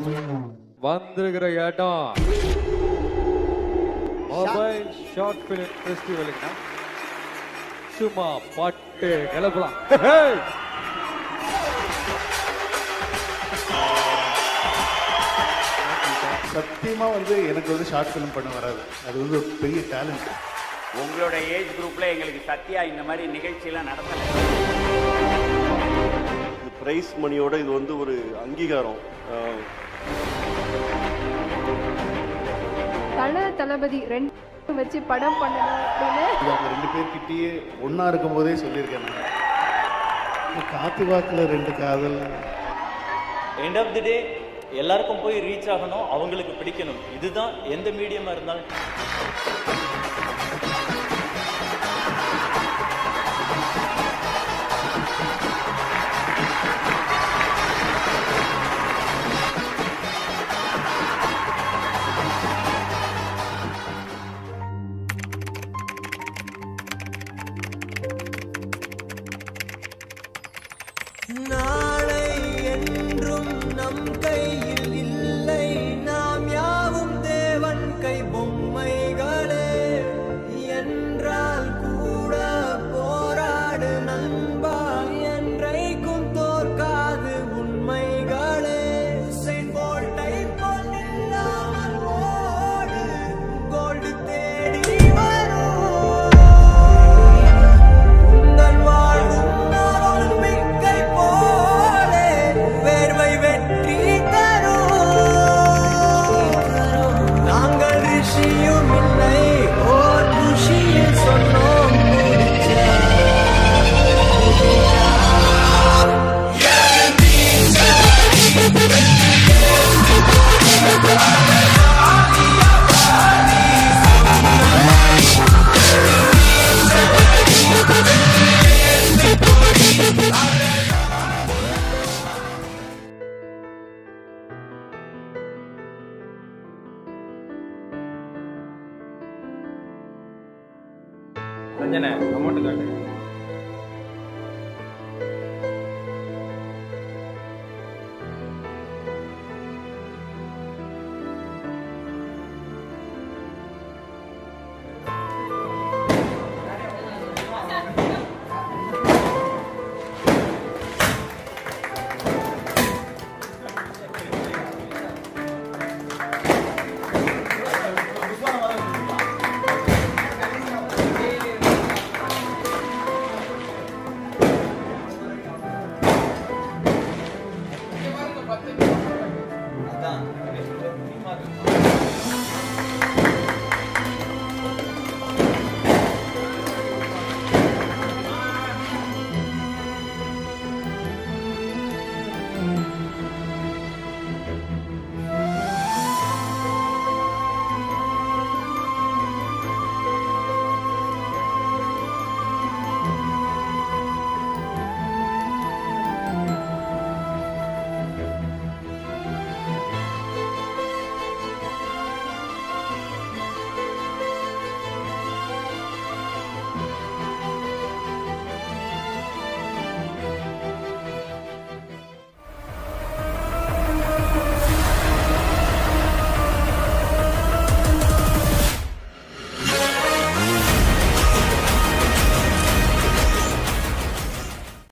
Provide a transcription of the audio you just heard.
வந்திருக்கிற இடம் mobile short film ஃபெஸ்டிவலுக்குன்னா சும்மா பட்டு கிளப்பலாம் ஹேய்! சத்தியமா வந்து எனக்கு வந்து ஷார்ட் ஃபிலிம் பண்ண வராது அது வந்து ஒரு பெரிய டேலண்ட் உங்களோட ஏஜ் குரூப்ல எங்களுக்கு சத்யா இந்த மாதிரி நிகழ்ச்சியெல்லாம் நடத்தல இது பிரைஸ் மணியோட இது வந்து ஒரு அங்கீகாரம் அஹ், தல தளபதி ரெண்டு வச்சு படம் பண்ணணும் அப்படின்னு இது அவங்க ரெண்டு பேர்கிட்டயே ஒண்ணா இருக்கும் போதே சொல்லியிருக்கேன் நான் இந்த காத்து வாக்குல ரெண்டு காதல் எண்ட் ஆஃப் தி டே எல்லாருக்கும் போய் ரீச் ஆகணும் அவங்களுக்கு பிடிக்கணும் இதுதான் எந்த மீடியமா இருந்தாலும் நாளை என்றும் நம் கையில் இல்லை நாம் யாவும் தேவன் கை பொம்மைகளே என்றால் கூட போராடு நண்பா என்றைக்கும் தோற்காது உண்மைகளே உசைன் போல்ட்டை போல் நில்லாமல் ஓடு கோல்டு தேடி வரும் உங்கள் வாழும் ஒலிம்பிக்கை போலே வேர்வை வெற்றி தரும் நாங்கள் ரிஷியும் இல்லை ஓர் ருஷியில் சொன்னோம் முடிச்சா ரஞ்சனே அமௌண்ட் காட்டு